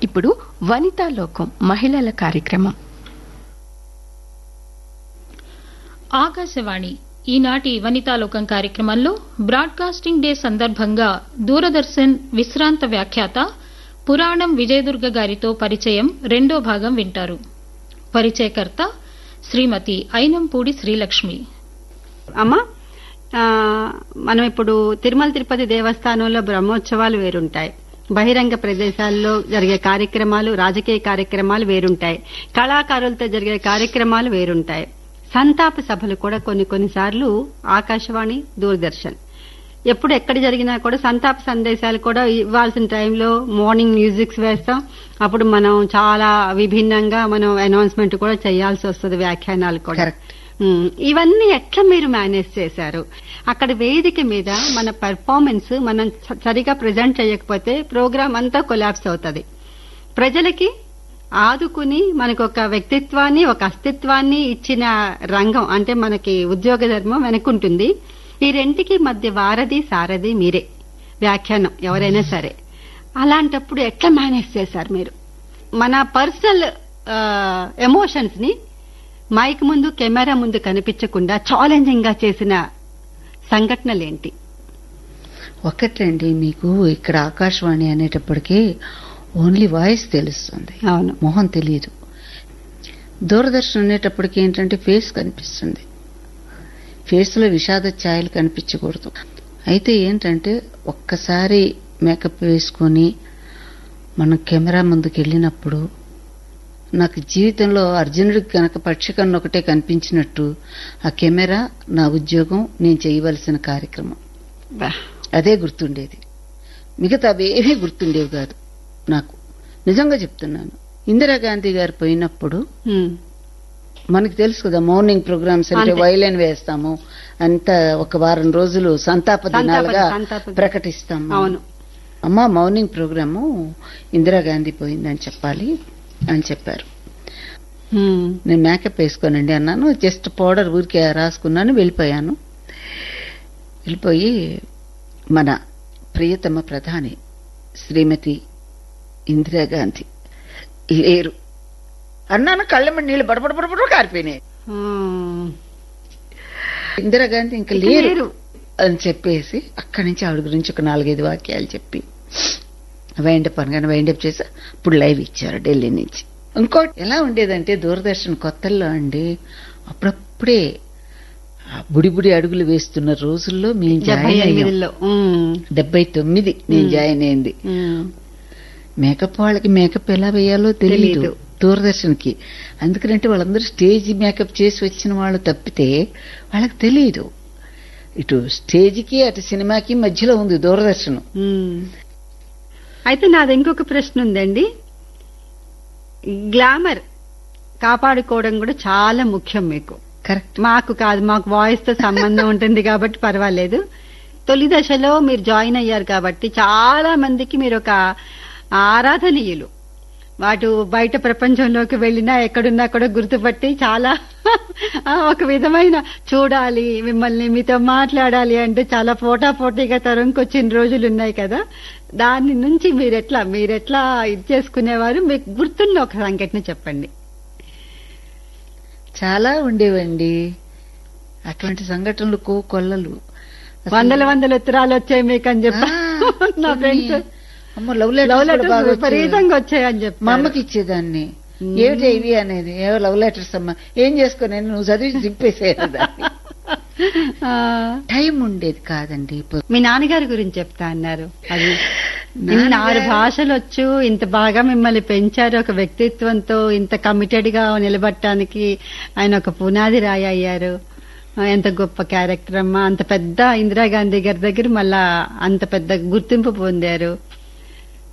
ఇప్పుడు వనితా లోకం మహిళల కార్యక్రమం ఆకాశవాణి ఈనాటి వనితాలోకం కార్యక్రమంలో బ్రాడ్కాస్టింగ్ డే సందర్భంగా దూరదర్శన్ విశ్రాంత వ్యాఖ్యాత పురాణం విజయదుర్గ గారితో పరిచయం రెండో భాగం వింటారు పరిచయకర్త శ్రీమతి ఐనంపూడి శ్రీలక్ష్మి అమ్మా ఆ, మనం ఇప్పుడు తిరుమల తిరుపతి దేవస్థానంలో బ్రహ్మోత్సవాలు వేరుంటాయి బహిరంగ ప్రదేశాల్లో జరిగే కార్యక్రమాలు రాజకీయ కార్యక్రమాలు వేరుంటాయి కళాకారులతో జరిగే కార్యక్రమాలు వేరుంటాయి సంతాప సభలు కూడా కొన్ని కొన్నిసార్లు ఆకాశవాణి దూరదర్శన్ ఎప్పుడు ఎక్కడ జరిగినా కూడా సంతాప సందేశాలు కూడా ఇవ్వాల్సిన టైంలో మార్నింగ్ మ్యూజిక్స్ వేస్తాం అప్పుడు మనం చాలా విభిన్నంగా మనం అనౌన్స్మెంట్ కూడా చేయాల్సి వస్తుంది వ్యాఖ్యానాలు కూడా ఉమ్, ఇవన్నీ ఎట్లా మీరు మేనేజ్ చేశారు అక్కడ వేదిక మీద మన పెర్ఫార్మెన్స్ మనం స- సరిగా ప్రజెంట్ చేయకపోతే ప్రోగ్రామ్ అంతా కొలాప్స్ అవుతుంది ప్రజలకి ఆదుకుని మనకు ఒక వ్యక్తిత్వాన్ని ఒక అస్తిత్వాన్ని ఇచ్చిన రంగం అంటే మనకి ఉద్యోగ ధర్మం వెనుకుంటుంది ఈ రెంటికి మధ్య వారధి సారథి మీరే వ్యాఖ్యానం ఎవరైనా సరే అలాంటప్పుడు ఎట్లా మేనేజ్ చేశారు మీరు మన పర్సనల్ ఎమోషన్స్ ని మైక్ ముందు కెమెరా ముందు కనిపించకుండా ఛాలెంజింగ్ గా చేసిన సంఘటనలేంటి ఒకటండి మీకు ఇక్కడ ఆకాశవాణి అనేటప్పటికీ ఓన్లీ వాయిస్ తెలుస్తుంది అవును మొహం తెలియదు దూరదర్శన్ అనేటప్పటికి ఏంటంటే ఫేస్ కనిపిస్తుంది ఫేస్లో విషాద ఛాయలు కనిపించకూడదు అయితే ఏంటంటే ఒక్కసారి మేకప్ వేసుకొని మనం కెమెరా ముందుకు వెళ్ళినప్పుడు నాకు జీవితంలో అర్జునుడికి కనుక పక్షికన్ను ఒకటే కనిపించినట్టు ఆ కెమెరా నా ఉద్యోగం నేను చేయవలసిన కార్యక్రమం బా. అదే గుర్తుండేది మిగతా అవేమీ గుర్తుండేవి కాదు నాకు నిజంగా చెప్తున్నాను ఇందిరాగాంధీ గారు పోయినప్పుడు ఉమ్, మనకి తెలుసు కదా మార్నింగ్ ప్రోగ్రామ్స్ అంటే అంతే. వైలెన్ వేస్తాము అంత ఒక వారం రోజులు సంతాప సంతాప- దినాలుగా సంతాప దినం. ప్రకటిస్తాము అవును అమ్మ మార్నింగ్ ప్రోగ్రాము ఇందిరాగాంధీ పోయిందని చెప్పాలి అని చెప్పారు ఉమ్, నేను మేకప్ వేసుకోనండి అన్నాను జస్ట్ పౌడర్ ఊరికే రాసుకున్నాను వెళ్ళిపోయాను వెళ్ళిపోయి మన ప్రియతమ ప్రధాని శ్రీమతి ఇందిరాగాంధీ లేరు అన్నాను కళ్ళమ్మ నీళ్ళు బడబడబడబడ కారిపోయినాయి ఉమ్. ఇందిరాగాంధీ ఇంకా ఇక లేరు లేరు. అని చెప్పేసి అక్కడి నుంచి ఆవిడ గురించి ఒక నాలుగైదు వాక్యాలు చెప్పి వైండప్ అనగానే వైండప్ చేసి ఇప్పుడు లైవ్ ఇచ్చారు ఢిల్లీ నుంచి ఇంకోటి ఎలా ఉండేదంటే దూరదర్శన్ కొత్తల్లో అండి అప్పుడప్పుడే ఆ బుడి బుడి అడుగులు వేస్తున్న రోజుల్లో మేము డెబ్బై జాయిన్ అయ్యాం ఎనిమిదిలో ఉమ్, డెబ్బై తొమ్మిది నేను జాయిన్ అయింది ఉమ్. మేకప్ వాళ్ళకి మేకప్ ఎలా వేయాలో తెలియదు తెలీదు. దూరదర్శన్ కి అందుకనంటే వాళ్ళందరూ స్టేజ్ మేకప్ చేసి వచ్చిన వాళ్ళు తప్పితే వాళ్ళకి తెలియదు ఇటు స్టేజ్కి అటు సినిమాకి మధ్యలో ఉంది దూరదర్శన్ ఉమ్. అయితే నాది ఇంకొక ప్రశ్న ఉందండి గ్లామర్ కాపాడుకోవడం కూడా చాలా ముఖ్యం మీకు కరెక్ట్ మాకు కాదు మాకు వాయిస్ తో సంబంధం ఉంటుంది కాబట్టి పర్వాలేదు తొలి దశలో మీరు జాయిన్ అయ్యారు కాబట్టి చాలా మందికి మీరు ఒక ఆరాధనీయులు వాటు బయట ప్రపంచంలోకి వెళ్ళినా ఎక్కడున్నా కూడా గుర్తుపట్టి చాలా ఆ, ఒక విధమైన చూడాలి మిమ్మల్ని మీతో మాట్లాడాలి అంటే చాలా పోటా పోటీగా తరంకొచ్చిన రోజులు ఉన్నాయి కదా దాని నుంచి మీరెట్లా మీరెట్లా ఇది చేసుకునేవారు మీకు గుర్తున్న ఒక సంఘటన చెప్పండి చాలా ఉండేవండి అటువంటి సంఘటనలు కో కొల్లలు అసలు- వందల వందల ఉత్తరాలు వచ్చాయి మీకు అని చెప్పి ఆ, నా కొన్ని- ఫ్రెండ్స్ అమ్మో లవ్ లవ్ లెటర్స్ లెటర్స్ బాగా వచ్చేవి. విపరీతంగా వచ్చాయని చెప్పి మా అమ్మకి ఇచ్చేదాన్ని మ్మ్. ఏమిటి ఇవి అనేది ఏవో లవ్ లెటర్స్ అమ్మా ఏం చేసుకో నేను నువ్వు చదివి చింపేసేదాన్ని టైం ఉండేది కాదండి ఇప్పుడు మీ నాన్నగారి గురించి చెప్తా అన్నారు అది ఇన్ని నాన్నగారు- ఆరు భాషలు వచ్చు ఇంత బాగా మిమ్మల్ని పెంచారు ఒక వ్యక్తిత్వంతో ఇంత కమిటెడ్ గా నిలబడటానికి ఆయన ఒక పునాది రాయి అయ్యారు ఆ, ఎంత గొప్ప క్యారెక్టర్ అమ్మా అంత పెద్ద ఇందిరాగాంధీ గారి దగ్గర మళ్ళా అంత పెద్ద గుర్తింపు పొందారు